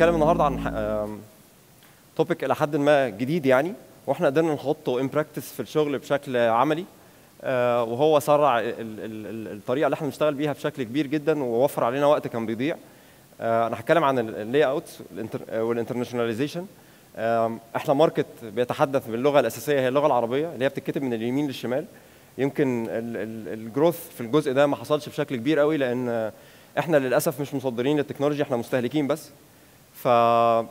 هنتكلم النهارده عن توبيك الى حد ما جديد يعني واحنا قدرنا نحطه ان براكتس في الشغل بشكل عملي آه، وهو سرع ال- ال- ال- الطريقه اللي احنا بنشتغل بيها بشكل كبير جدا ووفر علينا وقت كان بيضيع آه، انا هتكلم عن اللاي اوتس والانترناشوناليزيشن احنا ماركت بيتحدث باللغه الاساسيه هي اللغه العربيه اللي هي بتتكتب من اليمين للشمال يمكن الجروث في الجزء ده ما حصلش بشكل كبير قوي لان آه، احنا للاسف مش مصدرين للتكنولوجيا احنا مستهلكين بس ف آه،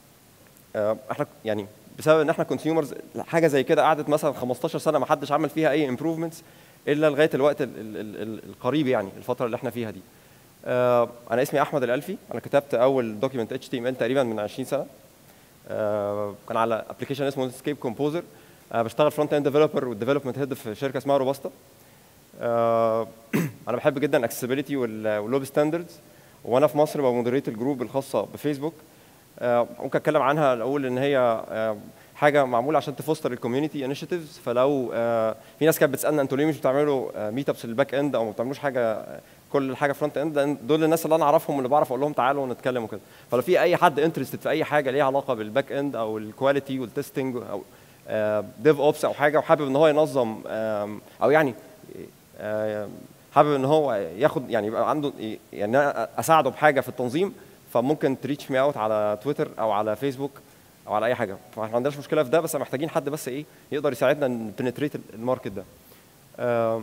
احنا يعني بسبب ان احنا كونسيومرز حاجه زي كده قعدت مثلا 15 سنه ما حدش عمل فيها اي امبروفمنتس الا لغايه الوقت ال ال ال ال القريب يعني الفتره اللي احنا فيها دي آه، انا اسمي احمد الالفي انا كتبت اول دوكيمنت اتش تي ام ال تقريبا من 20 سنه آه، كان على ابلكيشن اسمه سكيب كومبوزر بشتغل فرونت اند ديفلوبر والديفلوبمنت هيد في شركه اسمها روباستا آه، انا بحب جدا الاكسسبيلتي والويب ستاندردز وانا في مصر بمودريت الجروب الخاصه بفيسبوك آه، ممكن اتكلم عنها الاول ان هي آه، حاجه معموله عشان تفوستر الكوميونتي انيشيتيفز فلو آه، في ناس كانت بتسالنا انتوا ليه مش بتعملوا ميت ابس للباك اند او ما بتعملوش حاجه آه، كل حاجه فرونت اند لأن دول الناس اللي انا اعرفهم اللي بعرف اقول لهم تعالوا نتكلم وكده فلو في اي حد انترستد في اي حاجه ليها علاقه بالباك اند او الكواليتي والتستنج او ديف اوبس او حاجه وحابب ان هو ينظم آم، او يعني آم، حابب ان هو ياخد يعني يبقى عنده يعني أنا اساعده بحاجه في التنظيم فممكن تريتش مي اوت على تويتر او على فيسبوك او على اي حاجه فاحنا ما عندناش مشكله في ده بس محتاجين حد بس ايه يقدر يساعدنا نبنتريت الماركت ده آم،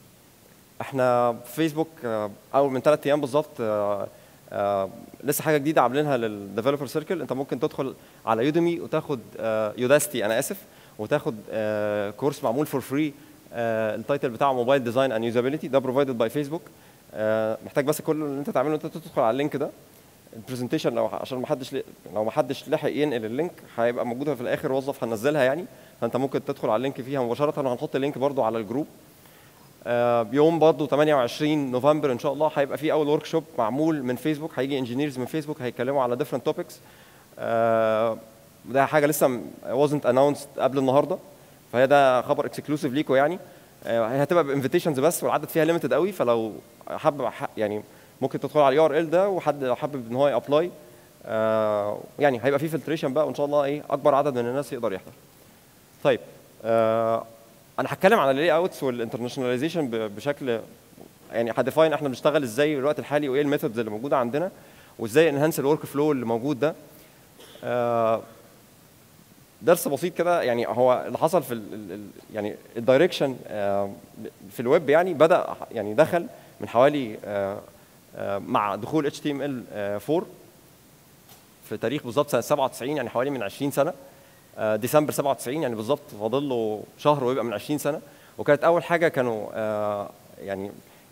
احنا في فيسبوك آه، اول من ثلاث ايام بالظبط آه، آه، لسه حاجه جديده عاملينها للديفلوبر سيركل انت ممكن تدخل على يوديمي وتاخد يوداستي انا اسف وتاخد آه، كورس معمول فور فري التايتل بتاعه موبايل ديزاين اند يوزابيلتي ده بروفايدد باي فيسبوك محتاج بس كل اللي انت تعمله انت تدخل على اللينك ده البرزنتيشن لو عشان ما حدش لو ما حدش لحق ينقل اللينك هيبقى موجوده في الاخر وظف هنزلها يعني فانت ممكن تدخل على اللينك فيها مباشره وهنحط اللينك برضو على الجروب آه، يوم برضه 28 نوفمبر ان شاء الله هيبقى في اول ورك شوب معمول من فيسبوك هيجي انجينيرز من فيسبوك هيتكلموا على ديفرنت توبكس ده حاجه لسه wasn't announced قبل النهارده فهي ده خبر اكسكلوسيف ليكوا يعني آه، هي هتبقى بانفيتيشنز بس والعدد فيها ليميتد قوي فلو حابب ح- يعني ممكن تدخل على اليو ار ال ده وحد لو حابب ان هو يابلاي يعني هيبقى في فلتريشن بقى وان شاء الله ايه اكبر عدد من الناس يقدر يحضر طيب آه انا هتكلم عن اللاي اوتس والانترناشوناليزيشن بشكل يعني هديفاين احنا بنشتغل ازاي في الوقت الحالي وايه الميثودز اللي موجوده عندنا وازاي انهانس الورك فلو اللي موجود ده آه، درس بسيط كده يعني هو اللي حصل في ال ال ال يعني الدايركشن في الويب يعني بدا يعني دخل من حوالي آه، آه، مع دخول HTML4 في تاريخ بالظبط سنه 97 يعني حوالي من 20 سنه آه، ديسمبر 97 يعني بالظبط فاضل له شهر ويبقى من 20 سنه وكانت اول حاجه كانوا آه، يعني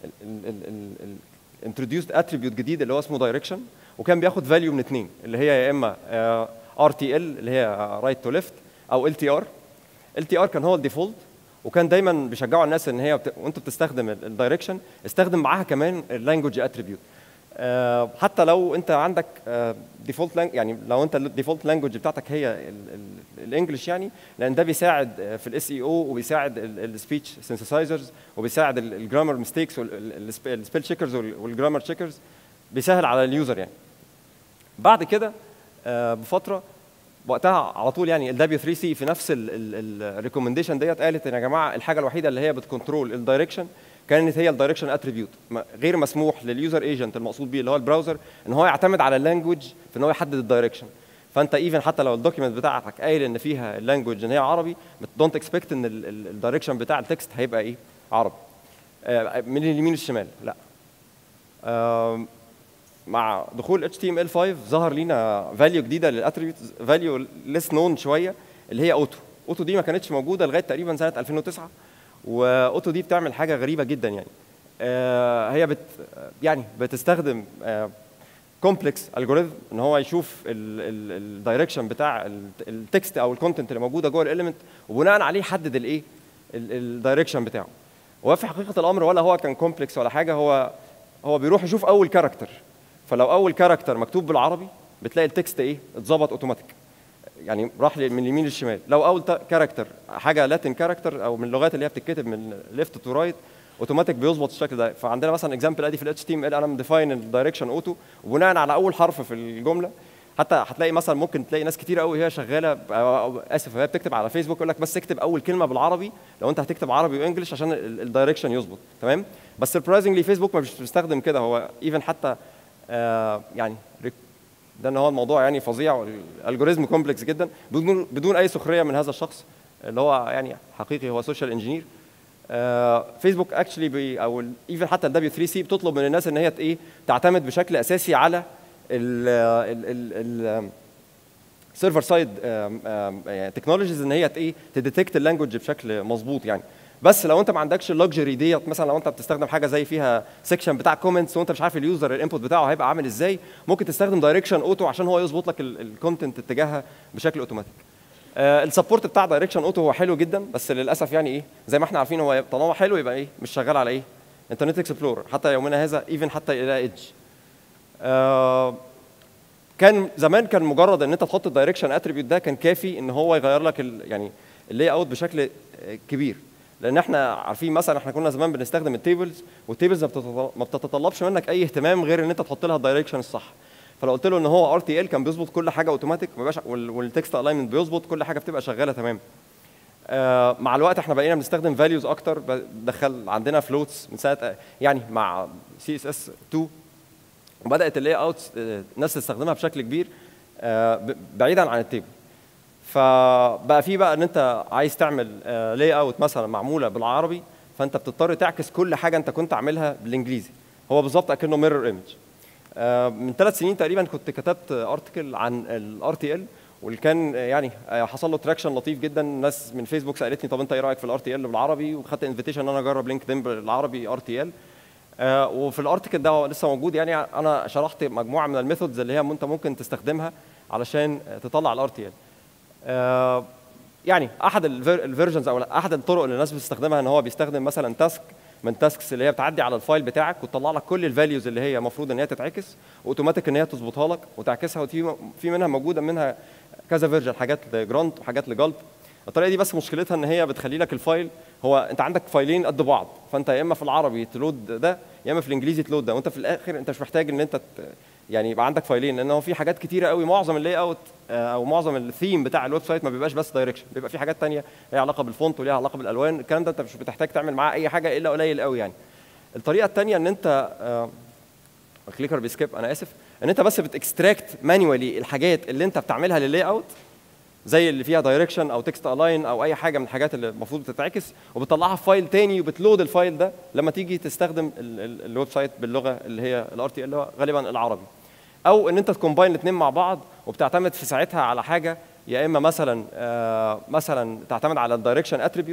انتروديوسد اتريبيوت جديد اللي هو اسمه دايركشن وكان بياخد فاليو من اثنين اللي هي يا اما ار تي ال اللي هي رايت تو ليفت او ال تي ار ال تي ار كان هو الديفولت وكان دايما بيشجعوا الناس ان هي بت... وانت بتستخدم الدايركشن استخدم معاها كمان اللانجوج اتريبيوت آه، حتى لو انت عندك ديفولت يعني لو انت الديفولت لانجوج بتاعتك هي الانجلش يعني لان ده بيساعد آه، في الاس اي او وبيساعد السبيتش سينثسايزرز وبيساعد الجرامر ميستيكس والسبيل تشيكرز والجرامر تشيكرز بيسهل على اليوزر يعني بعد كده آه، بفتره وقتها على طول يعني الدبليو 3 سي في نفس الريكومنديشن ديت قالت ان يا جماعه الحاجه الوحيده اللي هي بتكنترول الدايركشن كانت هي الدايركشن اتريبيوت غير مسموح لليوزر ايجنت المقصود بيه اللي هو البراوزر ان هو يعتمد على اللانجوج في ان هو يحدد الدايركشن فانت ايفن حتى لو الدوكيمنت بتاعتك قايل ان فيها اللانجوج ان هي عربي دونت اكسبكت ان الدايركشن بتاع التكست هيبقى ايه عربي آه، من اليمين للشمال لا آم، مع دخول HTML5 ظهر لينا فاليو جديده للاتريبيوت فاليو ليس نون شويه اللي هي اوتو اوتو دي ما كانتش موجوده لغايه تقريبا سنه 2009 واوتو دي بتعمل حاجه غريبه جدا يعني آه، هي بت يعني بتستخدم كومبلكس الجوريثم ان هو يشوف الدايركشن بتاع التكست او الكونتنت اللي موجوده جوه الاليمنت وبناء عليه يحدد الايه الدايركشن بتاعه وهو في حقيقه الامر ولا هو كان كومبلكس ولا حاجه هو هو بيروح يشوف اول كاركتر فلو اول كاركتر مكتوب بالعربي بتلاقي التكست ايه اتظبط اوتوماتيك يعني راح من اليمين للشمال لو اول كاركتر حاجه لاتين كاركتر او من اللغات اللي هي بتتكتب من ليفت تو رايت اوتوماتيك بيظبط الشكل ده فعندنا مثلا اكزامبل ادي في الاتش تي ام ال انا مديفاين الدايركشن اوتو وبناء على اول حرف في الجمله حتى هتلاقي مثلا ممكن تلاقي ناس كتير قوي هي شغاله أو- أو اسف وهي بتكتب على فيسبوك يقول لك بس اكتب اول كلمه بالعربي لو انت هتكتب عربي وانجلش عشان الدايركشن يظبط تمام بس سربرايزنجلي فيسبوك مش بيستخدم كده هو ايفن حتى آه يعني ريك- ده ان هو الموضوع يعني فظيع والالجوريزم كومبلكس جدا بدون بدون اي سخريه من هذا الشخص اللي هو يعني حقيقي هو سوشيال انجينير فيسبوك اكشلي بي او ايفن حتى الدبليو 3 سي بتطلب من الناس ان هي ت- ايه تعتمد بشكل اساسي على ال سيرفر سايد تكنولوجيز ان هي ت- ايه تديتكت اللانجوج بشكل مظبوط يعني بس لو انت ما عندكش اللكجري ديت مثلا لو انت بتستخدم حاجه زي فيها سيكشن بتاع كومنتس وانت مش عارف اليوزر الانبوت بتاعه هيبقى عامل ازاي ممكن تستخدم دايركشن اوتو عشان هو يظبط لك الكونتنت اتجاهها بشكل اوتوماتيك آه، السبورت بتاع دايركشن اوتو هو حلو جدا بس للاسف يعني ايه زي ما احنا عارفين هو طالما حلو يبقى ايه مش شغال على ايه انترنت اكسبلورر حتى يومنا هذا ايفن حتى الى ايدج كان زمان كان مجرد ان انت تحط الدايركشن اتريبيوت ده كان كافي ان هو يغير لك ال يعني اللاي اوت بشكل آه، كبير لان احنا عارفين مثلا احنا كنا زمان بنستخدم التيبلز والتيبلز ما بتتطل- ما بتتطلبش منك اي اهتمام غير ان انت تحط لها الدايركشن الصح فلو قلت له ان هو ار تي ال كان بيظبط كل حاجه اوتوماتيك ما بيبقاش والتكست الاينمنت بيظبط كل حاجه بتبقى شغاله تمام آه، مع الوقت احنا بقينا بنستخدم فاليوز اكتر دخل عندنا فلوتس من ساعه يعني مع سي اس اس 2 وبدات اللاي اوتس الناس تستخدمها بشكل كبير آه، ب- بعيدا عن التيبل فبقى في بقى ان انت عايز تعمل لاي اوت مثلا معموله بالعربي فانت بتضطر تعكس كل حاجه انت كنت عاملها بالانجليزي هو بالظبط اكنه ميرور ايمج من ثلاث سنين تقريبا كنت كتبت ارتكل عن الار تي ال واللي كان آه، يعني آه، حصل له تراكشن لطيف جدا ناس من فيسبوك سالتني طب انت ايه رايك في الار تي ال بالعربي وخدت انفيتيشن ان انا اجرب لينكدين بالعربي ار تي ال آه، وفي الارتكل ده هو لسه موجود يعني انا شرحت مجموعه من الميثودز اللي هي انت ممكن تستخدمها علشان آه، تطلع الار تي ال يعني احد الفيرجنز او احد الطرق اللي الناس بتستخدمها ان هو بيستخدم مثلا تاسك من تاسكس اللي هي بتعدي على الفايل بتاعك وتطلع لك كل الفاليوز اللي هي المفروض ان هي تتعكس واوتوماتيك ان هي تظبطها لك وتعكسها وفي في منها موجوده منها كذا فيرجن حاجات لجرانت وحاجات لجلب الطريقه دي بس مشكلتها ان هي بتخلي لك الفايل هو انت عندك فايلين قد بعض فانت يا اما في العربي تلود ده يا اما في الانجليزي تلود ده وانت في الاخر انت مش محتاج ان انت ت- يعني يبقى عندك فايلين لان هو في حاجات كتيره قوي معظم اللاي اوت آه، او معظم الثيم بتاع الويب سايت ما بيبقاش بس دايركشن بيبقى في حاجات تانية ليها علاقه بالفونت وليها علاقه بالالوان الكلام ده انت مش بتحتاج تعمل معاه اي حاجه الا قليل قوي يعني الطريقه الثانيه ان انت آه، كليكر بيسكيب انا اسف ان انت بس بتكستراكت مانيوالي الحاجات اللي انت بتعملها لللاي اوت زي اللي فيها دايركشن او تكست الاين او اي حاجه من الحاجات اللي المفروض تتعكس وبتطلعها في فايل تاني وبتلود الفايل ده لما تيجي تستخدم ال- ال- الويب سايت باللغه اللي هي الار تي اللي هو غالبا العربي او ان انت تكومباين الاثنين مع بعض وبتعتمد في ساعتها على حاجه يا اما مثلا آه مثلا تعتمد على الدايركشن اتريبيوت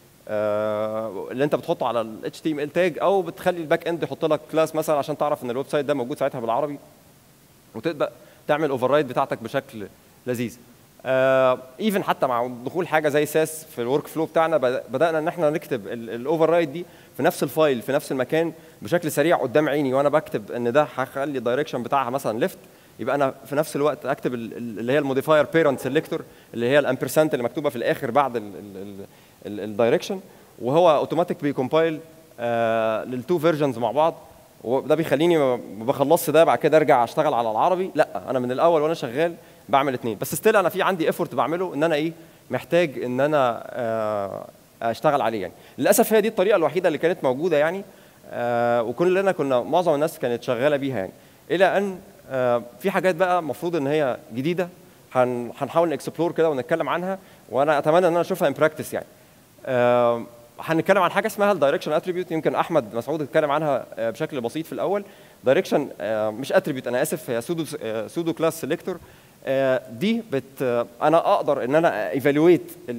آه اللي انت بتحطه على ال HTML تاج او بتخلي الباك اند يحط لك كلاس مثلا عشان تعرف ان الويب سايت ده موجود ساعتها بالعربي وتبدا تعمل اوفر رايد بتاعتك بشكل لذيذ ايفن حتى مع دخول حاجه زي ساس في الورك فلو بتاعنا بد- بدانا ان احنا نكتب الاوفر رايد دي في نفس الفايل في نفس المكان بشكل سريع قدام عيني وانا بكتب ان ده هخلي الدايركشن بتاعها مثلا ليفت يبقى انا في نفس الوقت اكتب ال- ال- اللي هي الموديفاير بيرنت سيلكتور اللي هي الامبرسنت اللي مكتوبه في الاخر بعد الدايركشن وهو اوتوماتيك بيكومبايل للتو فيرجنز مع بعض وده بيخليني ما ما بخلصش ده بعد كده ارجع اشتغل على العربي لا انا من الاول وانا شغال بعمل اتنين بس ستيل انا في عندي ايفورت بعمله ان انا ايه محتاج ان انا آه، اشتغل عليه يعني للاسف هي دي الطريقه الوحيده اللي كانت موجوده يعني آه، وكلنا كنا معظم الناس كانت شغاله بيها يعني الى ان آه، في حاجات بقى المفروض ان هي جديده هن- هنحاول نكسبلور كده ونتكلم عنها وانا اتمنى ان انا اشوفها ان براكتس يعني آه، هنتكلم عن حاجه اسمها الدايركشن اتريبيوت يمكن احمد مسعود اتكلم عنها آه، بشكل بسيط في الاول دايركشن مش اتريبيوت انا اسف هي سودو سودو كلاس سيلكتور دي بت آه، انا اقدر ان انا ايفالويت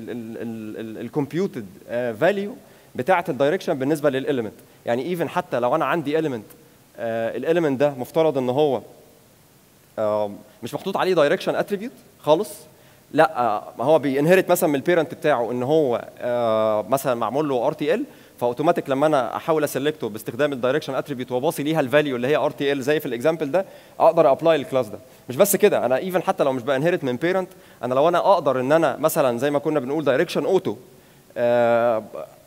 الكمبيوتد فاليو بتاعه الدايركشن بالنسبه للاليمنت يعني ايفن حتى لو انا عندي اليمنت الاليمنت ده مفترض ان هو آم، مش محطوط عليه دايركشن اتريبيوت خالص لا آه، ما هو بينهرت مثلا من البيرنت بتاعه ان هو آه، مثلا معمول له ار تي ال فاوتوماتيك لما انا احاول اسلكته باستخدام الدايركشن اتريبيوت وباصي ليها الفاليو اللي هي ار تي ال زي في الاكزامبل ده اقدر ابلاي الكلاس ده مش بس كده انا ايفن حتى لو مش بانهرت من بيرنت انا لو انا اقدر ان انا مثلا زي ما كنا بنقول دايركشن اوتو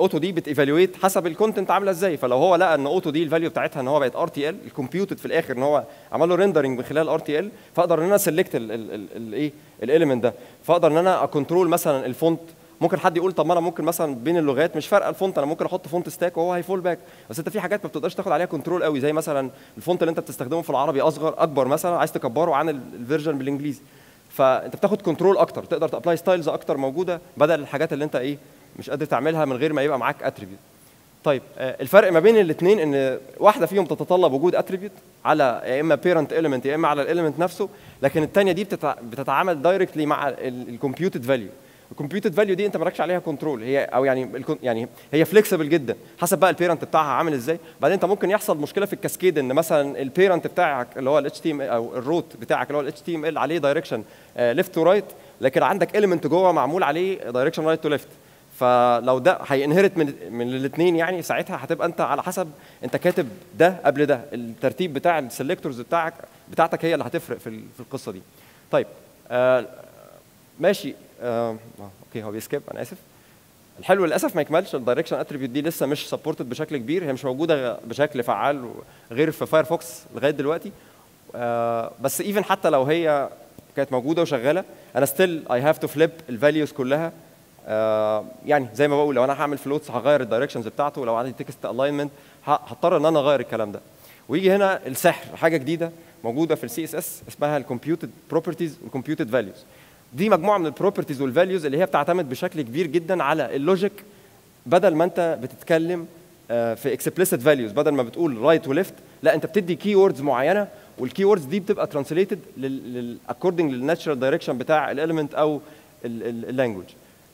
اوتو دي بتيفالويت حسب الكونتنت عامله ازاي فلو هو لقى ان اوتو دي الفاليو بتاعتها ان هو بقت ار تي ال الكمبيوتد في الاخر ان هو عمل له ريندرنج من خلال ار تي ال فاقدر ان انا سيلكت الايه الاليمنت ده فاقدر ان انا اكونترول مثلا الفونت ممكن حد يقول طب ما انا ممكن مثلا بين اللغات مش فارقه الفونت انا ممكن احط فونت ستاك وهو هيفول باك بس انت في حاجات ما بتقدرش تاخد عليها كنترول قوي زي مثلا الفونت اللي انت بتستخدمه في العربي اصغر اكبر مثلا عايز تكبره عن الفيرجن بالانجليزي فانت بتاخد كنترول اكتر تقدر تابلاي ستايلز اكتر موجوده بدل الحاجات اللي انت ايه مش قادر تعملها من غير ما يبقى معاك اتريبيوت طيب آه، الفرق ما بين الاثنين ان واحده فيهم تتطلب وجود اتريبيوت على يا اما بيرنت اليمنت يا اما على الاليمنت نفسه لكن الثانيه دي بتتع... بتتعامل دايركتلي مع الكمبيوتد فاليو الكمبيوتد فاليو دي انت مالكش عليها كنترول هي او يعني الكون- يعني هي فليكسبل جدا حسب بقى البيرنت بتاعها عامل ازاي بعدين انت ممكن يحصل مشكله في الكاسكيد ان مثلا البيرنت بتاعك اللي هو الاتش تي ام او الروت بتاعك اللي هو الاتش تي ام ال عليه دايركشن ليفت تو رايت لكن عندك اليمنت جوه معمول عليه دايركشن رايت تو ليفت فلو ده هينهرت من من الاثنين يعني ساعتها هتبقى انت على حسب انت كاتب ده قبل ده الترتيب بتاع السلكتورز بتاعك بتاعتك هي اللي هتفرق في ال- في القصه دي طيب آه ماشي آه آه، اوكي هو بيسكيب انا اسف الحلو للاسف ما يكملش الدايركشن اتريبيوت دي لسه مش سبورتد بشكل كبير هي مش موجوده بشكل فعال غير في فايرفوكس لغايه دلوقتي آه بس ايفن حتى لو هي كانت موجوده وشغاله انا ستيل اي هاف تو فليب الفاليوز كلها آه يعني زي ما بقول لو انا هعمل فلوتس هغير الدايركشنز بتاعته لو عندي تكست الاينمنت هضطر ان انا اغير الكلام ده ويجي هنا السحر حاجه جديده موجوده في السي اس اس اسمها الكمبيوتد بروبرتيز والكمبيوتد فاليوز دي مجموعه من البروبرتيز والفاليوز اللي هي بتعتمد بشكل كبير جدا على اللوجيك بدل ما انت بتتكلم آه، في explicit values بدل ما بتقول رايت وليفت لا انت بتدي كي ووردز معينه والكي ووردز دي بتبقى ترانسليتد لل according للناتشرال دايركشن بتاع الاليمنت او اللانجوج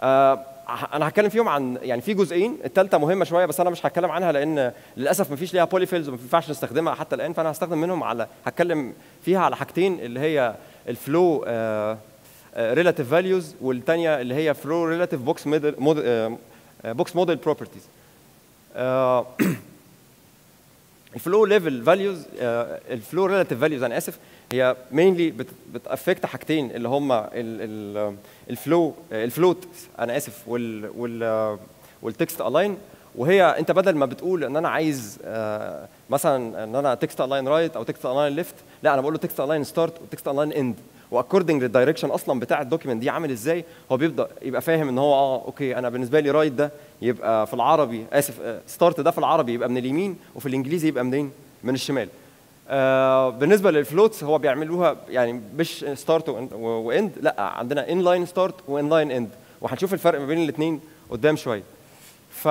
انا هتكلم فيهم عن يعني في جزئين الثالثه مهمه شويه بس انا مش هتكلم عنها لان للاسف ما فيش ليها بوليفيلز وما ينفعش نستخدمها حتى الان فانا هستخدم منهم على هتكلم فيها على حاجتين اللي هي الفلو ريلاتيف فاليوز والثانيه اللي هي فلو ريلاتيف بوكس موديل بوكس موديل بروبرتيز الفلو ليفل فاليوز الفلو ريلاتيف فاليوز انا اسف هي مينلي بتافكت حاجتين اللي هم الفلو الفلوت انا اسف وال وال والتكست الاين وهي انت بدل ما بتقول ان انا عايز آه، مثلا ان انا تكست الاين رايت او تكست الاين ليفت لا انا بقول له تكست الاين ستارت وتكست الاين اند واكوردنج للدايركشن اصلا بتاع الدوكيمنت دي عامل ازاي هو بيبدا يبقى فاهم ان هو اه اوكي انا بالنسبه لي رايت ده يبقى في العربي اسف ستارت ده في العربي يبقى من اليمين وفي الانجليزي يبقى منين من الشمال آه بالنسبه للفلوتس هو بيعملوها يعني مش ستارت واند لا عندنا ان لاين ستارت وان لاين اند وهنشوف الفرق ما بين الاثنين قدام شويه ف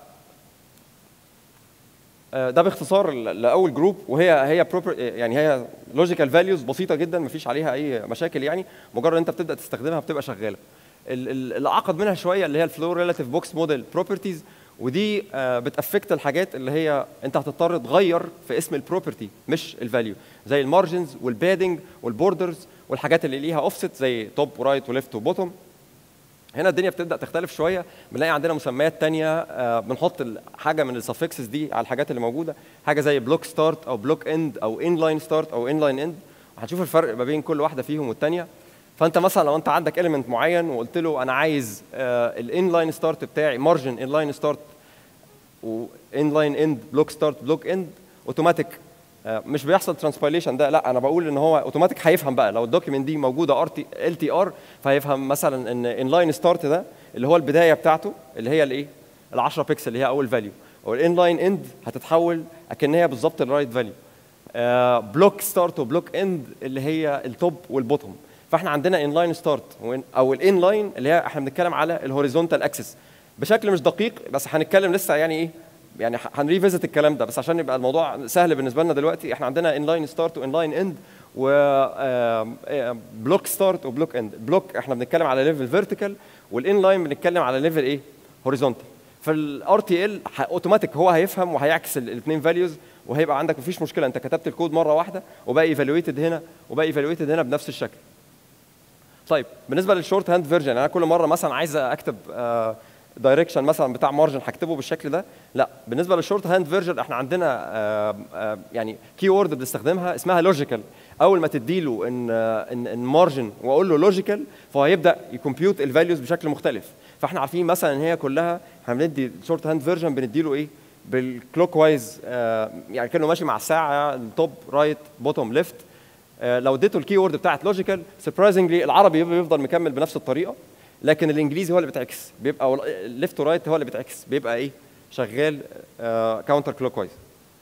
آه، ده باختصار ل- لاول جروب وهي هي بروبر يعني هي لوجيكال فاليوز بسيطه جدا مفيش عليها اي مشاكل يعني مجرد انت بتبدا تستخدمها بتبقى شغاله ال- ال- اللي اعقد منها شويه اللي هي الفلو ريلاتيف بوكس موديل بروبرتيز ودي آه، بتافكت الحاجات اللي هي انت هتضطر تغير في اسم البروبرتي مش الفاليو زي المارجنز والبادنج والبوردرز والحاجات اللي ليها اوفست زي توب ورايت وليفت وبوتوم هنا الدنيا بتبدا تختلف شويه بنلاقي عندنا مسميات تانية آه، بنحط ال- حاجه من السفكسز دي على الحاجات اللي موجوده حاجه زي بلوك ستارت او بلوك اند او ان لاين ستارت او ان لاين اند هنشوف الفرق ما بين كل واحده فيهم والتانيه فانت مثلا لو انت عندك اليمنت معين وقلت له انا عايز الان لاين ستارت بتاعي مارجن ان لاين ستارت وان لاين اند بلوك ستارت بلوك اند اوتوماتيك مش بيحصل ترانسبايليشن ده لا انا بقول ان هو اوتوماتيك هيفهم بقى لو الدوكيمنت دي موجوده ار تي ال تي ار فهيفهم مثلا ان ان لاين ستارت ده اللي هو البدايه بتاعته اللي هي الايه ال 10 بيكسل اللي هي اول فاليو والان لاين اند هتتحول اكن هي بالظبط الرايت فاليو بلوك ستارت وبلوك اند اللي هي التوب والبوتوم فاحنا عندنا ان لاين ستارت او الان لاين اللي هي احنا بنتكلم على الهوريزونتال اكسس بشكل مش دقيق بس هنتكلم لسه يعني ايه يعني هنريفيزت الكلام ده بس عشان يبقى الموضوع سهل بالنسبه لنا دلوقتي احنا عندنا ان لاين ستارت وان لاين اند و بلوك ستارت وبلوك اند بلوك احنا بنتكلم على ليفل فيرتيكال والان لاين بنتكلم على ليفل ايه هوريزونتال فالار تي ال اوتوماتيك هو هيفهم وهيعكس الاثنين فاليوز وهيبقى عندك مفيش مشكله انت كتبت الكود مره واحده وبقى ايفالويتد هنا وبقى ايفالويتد هنا بنفس الشكل طيب بالنسبه للشورت هاند فيرجن انا كل مره مثلا عايز اكتب دايركشن مثلا بتاع مارجن هكتبه بالشكل ده لا بالنسبه للشورت هاند فيرجن احنا عندنا آه، آه، يعني كي وورد بنستخدمها اسمها لوجيكال اول ما تديله ان ان ان مارجن واقول له لوجيكال فهو هيبدا يكمبيوت الفاليوز بشكل مختلف فاحنا عارفين مثلا ان هي كلها احنا بندي شورت هاند فيرجن بنديله ايه بالكلوك وايز يعني كانه ماشي مع الساعه التوب رايت بوتوم ليفت لو اديته الكي وورد بتاعت لوجيكال سربرايزنجلي العربي بيفضل مكمل بنفس الطريقه لكن الانجليزي هو اللي بيتعكس بيبقى الليفت ورايت هو اللي بيتعكس بيبقى ايه شغال كاونتر كلوك وايز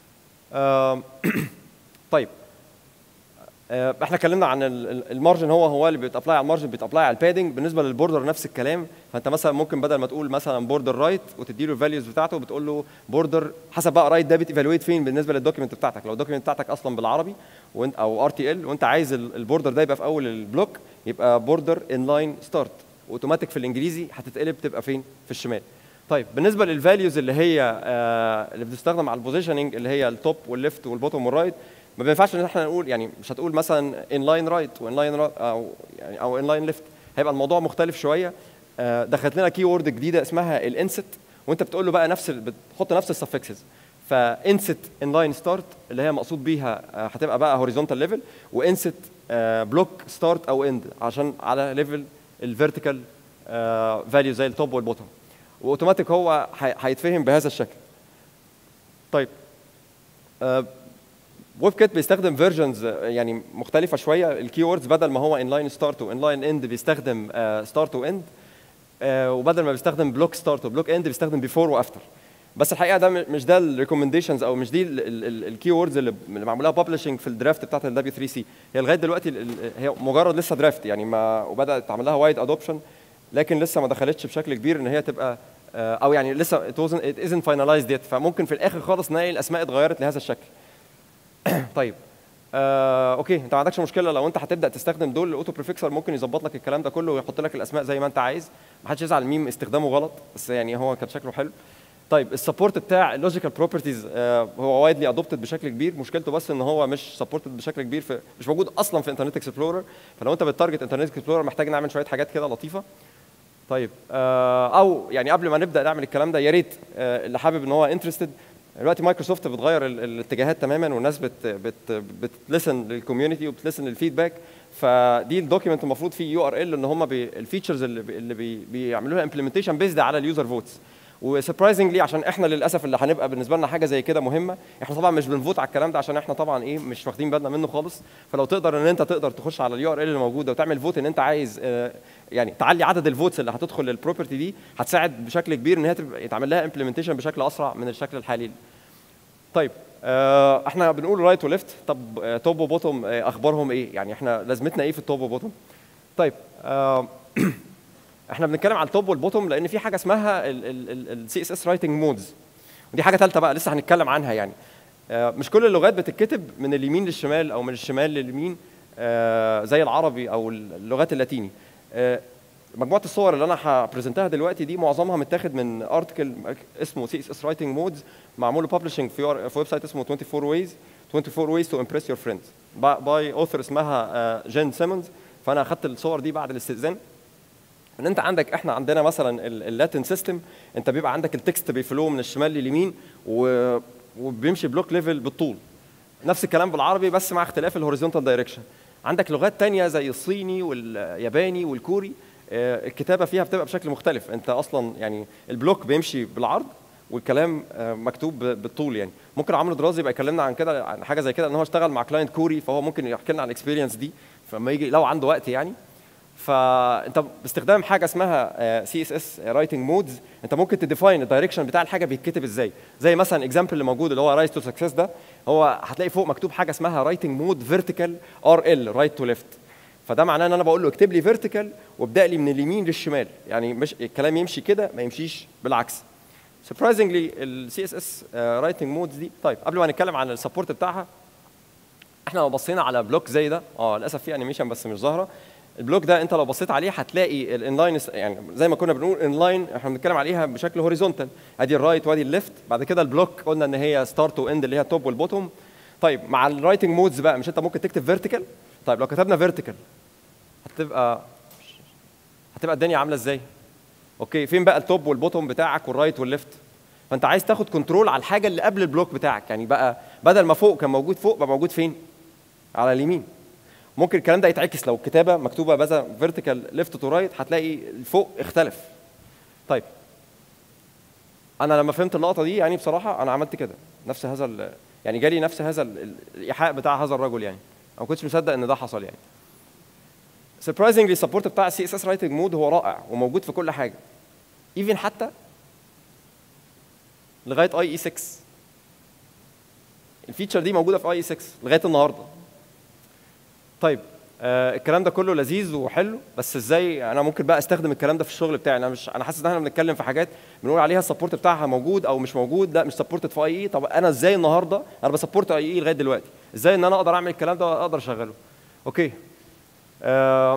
طيب آه، احنا اتكلمنا عن ال- ال- المارجن هو هو اللي بيتابلاي على المارجن بيتابلاي على البادنج بالنسبه للبوردر نفس الكلام فانت مثلا ممكن بدل ما تقول مثلا بوردر رايت وتدي له الفاليوز بتاعته بتقول له بوردر حسب بقى رايت ده بيتيفالويت فين بالنسبه للدوكيمنت بتاعتك لو الدوكيمنت بتاعتك اصلا بالعربي وانت او ار تي ال وانت عايز ال- البوردر ده يبقى في اول البلوك يبقى بوردر ان لاين ستارت اوتوماتيك في الانجليزي هتتقلب تبقى فين في الشمال طيب بالنسبه للفاليوز اللي هي آه اللي بتستخدم على البوزيشننج اللي هي التوب والليفت والبوتوم والرايت ما بينفعش ان احنا نقول يعني مش هتقول مثلا ان لاين رايت وان لاين او يعني او ان لاين ليفت هيبقى الموضوع مختلف شويه آه دخلت لنا كي وورد جديده اسمها الانست وانت بتقول له بقى نفس ال- بتحط نفس السفكسز فانست ان لاين ستارت اللي هي مقصود بيها آه، هتبقى بقى هوريزونتال ليفل وانست بلوك ستارت او اند عشان على ليفل الفيرتيكال فاليو زي التوب والبوتوم واوتوماتيك هو هي- هيتفهم بهذا الشكل طيب ويب كيت بيستخدم فيرجنز يعني مختلفه شويه الكي ووردز بدل ما هو ان لاين ستارت وان لاين اند بيستخدم ستارت واند وبدل ما بيستخدم بلوك ستارت وبلوك اند بيستخدم بيفور وافتر بس الحقيقه ده م- مش ده الريكومنديشنز او مش دي الكي ووردز اللي اللي معمولها ببلشنج في الدرافت بتاعت الدبليو 3 سي هي لغايه دلوقتي ال- ال- هي مجرد لسه درافت يعني ما وبدات تعمل لها وايد ادوبشن لكن لسه ما دخلتش بشكل كبير ان هي تبقى آه، او يعني لسه it wasn't it isn't finalized yet فممكن في الاخر خالص نلاقي الاسماء اتغيرت لهذا الشكل طيب آه، اوكي انت ما عندكش مشكله لو انت هتبدا تستخدم دول الاوتو بريفكسر ممكن يظبط لك الكلام ده كله ويحط لك الاسماء زي ما انت عايز ما حدش يزعل ميم استخدامه غلط بس يعني هو كان شكله حلو طيب السبورت بتاع اللوجيكال بروبرتيز هو وايدلي ادوبتد بشكل كبير مشكلته بس ان هو مش سبورتد بشكل كبير في مش موجود اصلا في انترنت اكسبلورر فلو انت بتارجت انترنت اكسبلورر محتاج نعمل شويه حاجات كده لطيفه طيب آه، او يعني قبل ما نبدا نعمل الكلام ده يا ريت آه، اللي حابب ان هو انترستد دلوقتي مايكروسوفت بتغير ال- الاتجاهات تماما والناس بت بت بتلسن للكوميونتي وبتلسن للفيدباك فدي الدوكيمنت المفروض فيه يو ار ال ان هم الفيتشرز اللي بي اللي بي بيعملوا لها امبلمنتيشن بيزد على اليوزر فوتس وسربرايزنجلي عشان احنا للاسف اللي هنبقى بالنسبه لنا حاجه زي كده مهمه احنا طبعا مش بنفوت على الكلام ده عشان احنا طبعا ايه مش واخدين بالنا منه خالص فلو تقدر ان انت تقدر تخش على اليو ار ال اللي موجوده وتعمل فوت ان انت عايز آه، يعني تعلي عدد الفوتس اللي هتدخل للبروبرتي دي هتساعد بشكل كبير ان هي تبقى يتعمل لها امبلمنتيشن بشكل اسرع من الشكل الحالي طيب آه، احنا بنقول رايت وليفت طب آه، توب وبوتوم آه، اخبارهم ايه يعني احنا لازمتنا ايه في التوب وبوتوم طيب آه، احنا بنتكلم على التوب والبوتوم لان في حاجه اسمها السي اس اس رايتنج مودز ودي حاجه ثالثه بقى لسه هنتكلم عنها يعني آه، مش كل اللغات بتتكتب من اليمين للشمال او من الشمال لليمين آه، زي العربي او اللغات اللاتيني آه، مجموعه الصور اللي انا هبرزنتها دلوقتي دي معظمها متاخد من ارتكل اسمه سي اس اس رايتنج مودز معمول ببلشنج في في ويب سايت اسمه 24 ويز 24 ويز تو امبريس يور فريندز باي اوثر اسمها جين سيمونز فانا اخدت الصور دي بعد الاستئذان ان انت عندك احنا عندنا مثلا اللاتن سيستم انت بيبقى عندك التكست بيفلو من الشمال لليمين و- وبيمشي بلوك ليفل بالطول نفس الكلام بالعربي بس مع اختلاف الهوريزونتال دايركشن عندك لغات تانية زي الصيني والياباني والكوري آه، الكتابه فيها بتبقى بشكل مختلف انت اصلا يعني البلوك بيمشي بالعرض والكلام آه، مكتوب ب- بالطول يعني ممكن عمرو درازي يبقى يكلمنا عن كده عن حاجه زي كده ان هو اشتغل مع كلاينت كوري فهو ممكن يحكي لنا عن الاكسبيرينس دي فلما يجي لو عنده وقت يعني فانت باستخدام حاجه اسمها سي اس اس رايتنج مودز انت ممكن تديفاين الدايركشن بتاع الحاجه بيتكتب ازاي زي مثلا اكزامبل اللي موجود اللي هو رايز تو سكسس ده هو هتلاقي فوق مكتوب حاجه اسمها رايتنج مود فيرتيكال ار ال رايت تو ليفت فده معناه ان انا بقول له اكتب لي فيرتيكال وابدا لي من اليمين للشمال يعني مش الكلام يمشي كده ما يمشيش بالعكس سربرايزنجلي السي اس اس رايتنج مودز دي طيب قبل ما نتكلم عن السبورت بتاعها احنا لو بصينا على بلوك زي ده اه للاسف في انيميشن بس مش ظاهره البلوك ده انت لو بصيت عليه هتلاقي الانلاين يعني زي ما كنا بنقول انلاين احنا بنتكلم عليها بشكل هوريزونتال ادي الرايت وادي الليفت بعد كده البلوك قلنا ان هي ستارت واند اللي هي التوب والبوتوم طيب مع الرايتنج مودز بقى مش انت ممكن تكتب فيرتيكال طيب لو كتبنا فيرتيكال هتبقى هتبقى الدنيا عامله ازاي اوكي فين بقى التوب والبوتوم بتاعك والرايت والليفت فانت عايز تاخد كنترول على الحاجه اللي قبل البلوك بتاعك يعني بقى بدل ما فوق كان موجود فوق بقى موجود فين على اليمين ممكن الكلام ده يتعكس لو الكتابه مكتوبه بذا فيرتيكال ليفت تو رايت هتلاقي فوق اختلف طيب انا لما فهمت اللقطه دي يعني بصراحه انا عملت كده نفس هذا ال- يعني جالي نفس هذا ال- الايحاء بتاع هذا الرجل يعني أنا ما كنتش مصدق ان ده حصل يعني surprisingly السبورت بتاع السي اس اس رايتنج مود هو رائع وموجود في كل حاجه even حتى لغايه اي اي 6 الفيتشر دي موجوده في اي اي 6 لغايه النهارده طيب آه الكلام ده كله لذيذ وحلو بس ازاي انا ممكن بقى استخدم الكلام ده في الشغل بتاعي انا مش انا حاسس ان احنا بنتكلم في حاجات بنقول عليها السبورت بتاعها موجود او مش موجود لا مش سبورتد في اي اي طب انا ازاي النهارده انا بسبورت اي اي لغايه دلوقتي ازاي ان انا اقدر اعمل الكلام ده واقدر اشغله اوكي آه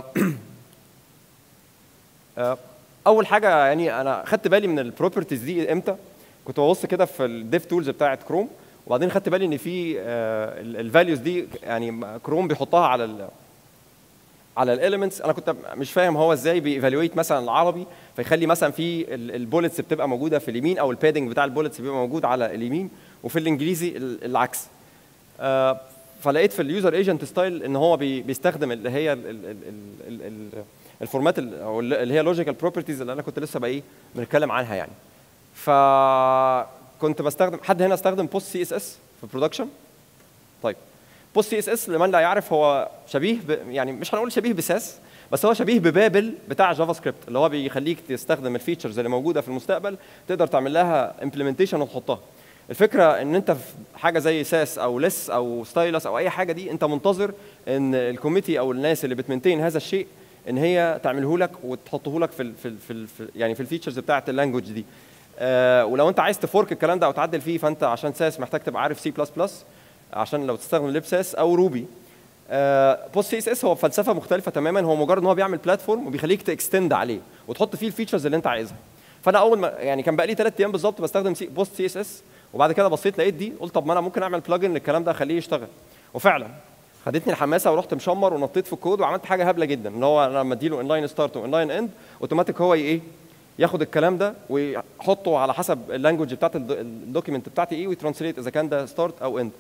آه اول حاجه يعني انا خدت بالي من البروبرتيز دي امتى كنت ببص كده في الديف تولز بتاعه كروم وبعدين خدت بالي ان في الفاليوز دي يعني كروم بيحطها على ال على الاليمنتس انا كنت مش فاهم هو ازاي بييفالويت مثلا العربي فيخلي مثلا في البولتس بتبقى موجوده في اليمين او البادنج بتاع البولتس بيبقى موجود على اليمين وفي الانجليزي ال- العكس آه، فلقيت في اليوزر ايجنت ستايل ان هو بي- بيستخدم اللي هي ال- ال- ال- ال- ال- الفورمات ال- او اللي هي لوجيكال بروبرتيز اللي انا كنت لسه بقى ايه بنتكلم عنها يعني فكنت بستخدم حد هنا استخدم بوست سي اس اس في برودكشن طيب بوست سي اس اس لمن لا يعرف هو شبيه ب... يعني مش هنقول شبيه بساس بس هو شبيه ببابل بتاع جافا سكريبت اللي هو بيخليك تستخدم الفيتشرز اللي موجوده في المستقبل تقدر تعمل لها امبلمنتيشن وتحطها الفكره ان انت في حاجه زي ساس او لس او ستايلس او اي حاجه دي انت منتظر ان الكوميتي او الناس اللي بتمنتين هذا الشيء ان هي تعمله لك وتحطه لك في ال في, ال في, ال في يعني في الفيتشرز بتاعه اللانجوج دي آه ولو انت عايز تفورك الكلام ده او تعدل فيه فانت عشان ساس محتاج تبقى عارف سي بلس بلس عشان لو تستخدم ليب ساس او روبي بوست سي اس اس هو فلسفه مختلفه تماما هو مجرد ان هو بيعمل بلاتفورم وبيخليك تكستند عليه وتحط فيه الفيتشرز اللي انت عايزها فانا اول ما يعني كان بقى لي ثلاث ايام بالظبط بستخدم سي بوست سي اس اس وبعد كده بصيت لقيت دي قلت طب ما انا ممكن اعمل بلجن للكلام ده اخليه يشتغل وفعلا خدتني الحماسه ورحت مشمر ونطيت في الكود وعملت حاجه هبله جدا ان هو انا لما اديله انلاين ستارت وانلاين اند اوتوماتيك هو ايه ياخد الكلام ده ويحطه على حسب اللانجوج بتاعت الدوكيمنت بتاعتي ايه ويترانسليت اذا كان ده ستارت او اند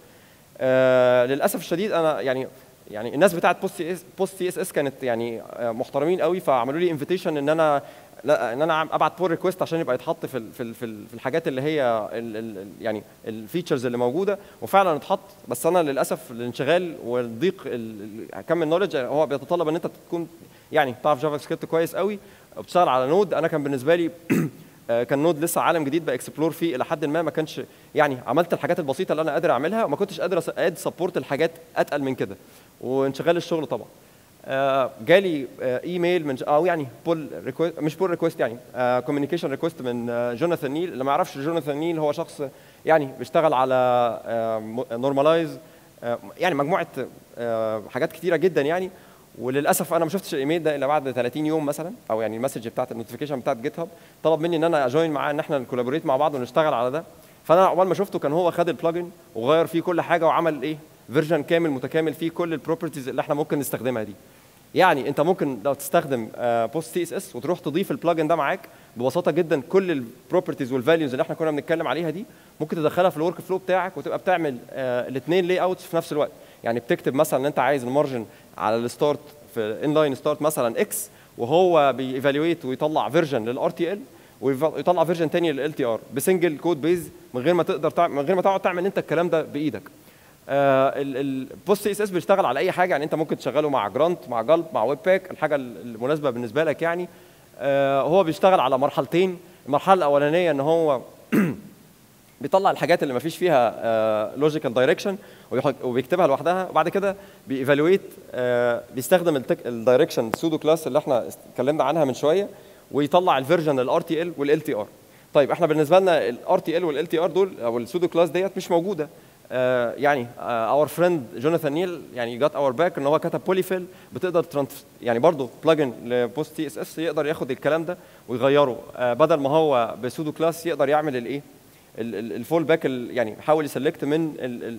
آه للاسف الشديد انا يعني يعني الناس بتاعت بوست سي اس بوست سي اس اس كانت يعني آه، محترمين قوي فعملوا لي انفيتيشن ان انا لا ان انا ابعت بول ريكويست عشان يبقى يتحط في ال في ال في, ال في الحاجات اللي هي ال ال يعني الفيتشرز اللي موجوده وفعلا اتحط بس انا للاسف الانشغال والضيق ال- ال- كم النولج هو بيتطلب ان انت تكون يعني تعرف جافا سكريبت كويس قوي وبتشتغل على نود انا كان بالنسبه لي آه، كان نود لسه عالم جديد باكسبلور فيه الى حد ما ما كانش يعني عملت الحاجات البسيطه اللي انا قادر اعملها وما كنتش قادر أس- اد سبورت الحاجات اتقل من كده وانشغال الشغل طبعا آه، جالي آه، ايميل من او يعني بول ريكوست مش بول ريكوست يعني كوميونيكيشن ريكوست من آه، جوناثان نيل اللي ما يعرفش جوناثان نيل هو شخص يعني بيشتغل على نورماليز يعني مجموعه آه، حاجات كتيره جدا يعني وللاسف انا ما شفتش الايميل ده الا بعد 30 يوم مثلا او يعني المسج بتاعت النوتيفيكيشن بتاعت جيت هاب طلب مني ان انا اجوين معاه ان احنا نكولابوريت مع بعض ونشتغل على ده فانا اول ما شفته كان هو خد البلجن وغير فيه كل حاجه وعمل ايه فيرجن كامل متكامل فيه كل البروبرتيز اللي احنا ممكن نستخدمها دي يعني انت ممكن لو تستخدم بوست سي اس اس وتروح تضيف البلجن ده معاك ببساطه جدا كل البروبرتيز والفاليوز اللي احنا كنا بنتكلم عليها دي ممكن تدخلها في الورك فلو بتاعك وتبقى بتعمل الاثنين لاي اوتس في نفس الوقت يعني بتكتب مثلا ان انت عايز المارجن على الستارت في انلاين ستارت مثلا اكس وهو بييفالويت ويطلع فيرجن للار تي ال ويطلع فيرجن تاني للال تي ار بسنجل كود بيز من غير ما تقدر تعمل من غير ما تقعد تعمل انت الكلام ده بايدك البوست سي اس اس بيشتغل على اي حاجه يعني انت ممكن تشغله مع جرانت مع جلب مع ويب باك الحاجه المناسبه بالنسبه لك يعني آه، هو بيشتغل على مرحلتين المرحله الاولانيه ان هو بيطلع الحاجات اللي ما فيش فيها لوجيكال دايركشن وبيكتبها لوحدها وبعد كده بييفالويت بيستخدم الدايركشن سودو كلاس اللي احنا اتكلمنا عنها من شويه ويطلع الفيرجن الار تي ال والال تي ار طيب احنا بالنسبه لنا الار تي ال والال تي ار دول او السودو كلاس ديت مش موجوده آه، يعني اور فريند جوناثان نيل يعني جات اور باك ان هو كتب بوليفيل بتقدر ترانس يعني برضه بلجن لبوست تي اس اس يقدر ياخد الكلام ده ويغيره آه، بدل ما هو بسودو كلاس يقدر يعمل الايه الفول باك يعني يحاول يسلكت من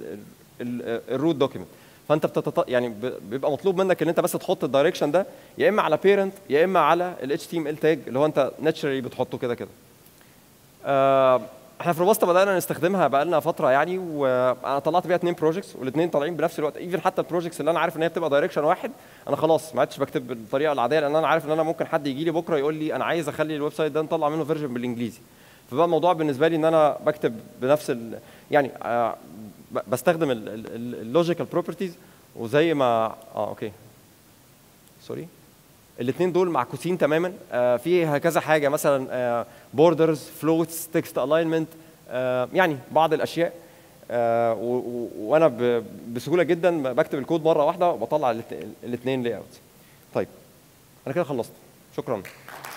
الروت دوكيمنت فانت بتتط... يعني ب- بيبقى مطلوب منك ان انت بس تحط الدايركشن ده يا اما على بيرنت يا اما على ال HTML تاج اللي هو انت ناتشرالي بتحطه كده كده آه احنا في روباستا بدانا نستخدمها بقالنا فتره يعني وانا طلعت بيها اثنين بروجكتس والاثنين طالعين بنفس الوقت ايفن حتى البروجكتس اللي انا عارف ان هي بتبقى دايركشن واحد انا خلاص ما عدتش بكتب بالطريقه العاديه لان انا عارف ان انا ممكن حد يجي لي بكره يقول لي انا عايز اخلي الويب سايت ده نطلع منه فيرجن بالانجليزي فبقى الموضوع بالنسبه لي ان انا بكتب بنفس ال يعني آه ب- بستخدم اللوجيكال بروبرتيز وزي ما اه اوكي سوري الاثنين دول معكوسين تماما آه فيها كذا حاجه مثلا بوردرز فلوتس تكست الاينمنت يعني بعض الاشياء آه و- و- وانا ب- بسهوله جدا بكتب الكود مره واحده وبطلع الاثنين لاي اوت طيب انا كده خلصت شكرا